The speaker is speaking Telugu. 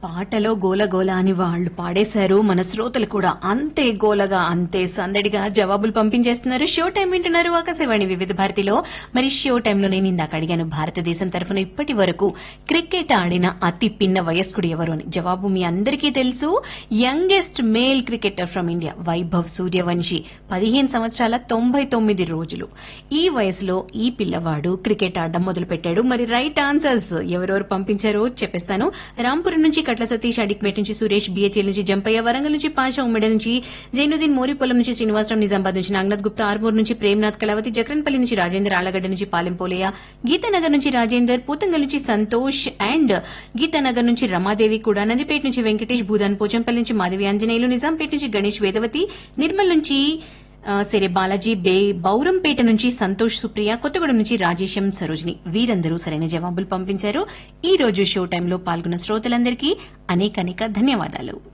పాటలో గోల గోల అని వాళ్ళు పాడేశారు మన శ్రోతలు కూడా అంతే గోలగా అంతే సందడిగా జవాబులు పంపించేస్తున్నారు షో టైం వింటున్నారు ఆకాశవాణి వివిధ భారతిలో మరి షో టైంలో నేను ఇందాక అడిగాను భారతదేశం తరఫున ఇప్పటి వరకు క్రికెట్ ఆడిన అతి పిన్న వయస్కుడు ఎవరు అని జవాబు మీ అందరికీ తెలుసు youngest male cricketer from India Vaibhav Suryavanshi పదిహేను సంవత్సరాల తొంభై తొమ్మిది రోజులు ఈ వయసులో ఈ పిల్లవాడు క్రికెట్ ఆడడం మొదలు పెట్టాడు మరి రైట్ ఆన్సర్స్ ఎవరెవరు పంపించారో చెప్పేస్తాను రాంపురం నుంచి కట్ల సతీష్ అడిక్పేట నుంచి సురేష్ బిహెచ్ఎల్ నుంచి జంపయ్య వరంగల్ నుంచి పాషా ఉమ్మెడ నుంచి జైనుద్దీన్ మోరిపొలం నుంచి శ్రీనివాసరావు నిజామాబాద్ నుంచి నాగనాథ్ గుప్తా ఆర్మూర్ నుంచి ప్రేమ్నాథ్ కళావతి జక్రన్పల్లి నుంచి రాజేందర్ ఆలగడ్డ నుంచి పాలెంపోలయ్య గీతానగర్ నుంచి రాజేందర్ పూతంగల్ నుంచి సంతోష్ అండ్ గీతానగర్ నుంచి రమాదేవి కూడా నందిపేట నుంచి వెంకటేష్ భూదాన్ పోచంపల్లి నుంచి మాధవి ఆంజనేయులు నిజాంపేట నుంచి గణేష్ వేదవతి నిర్మల్ నుంచి ఆ, సరే బాలాజీ బే బౌరంపేట నుంచి సంతోష్ సుప్రియ కొత్తగూడెం నుంచి రాజేశం సరోజిని వీరందరూ సరైన జవాబులు పంపించారు ఈ రోజు షో టైంలో పాల్గొన్న శ్రోతలందరికీ అనేక అనేక ధన్యవాదాలు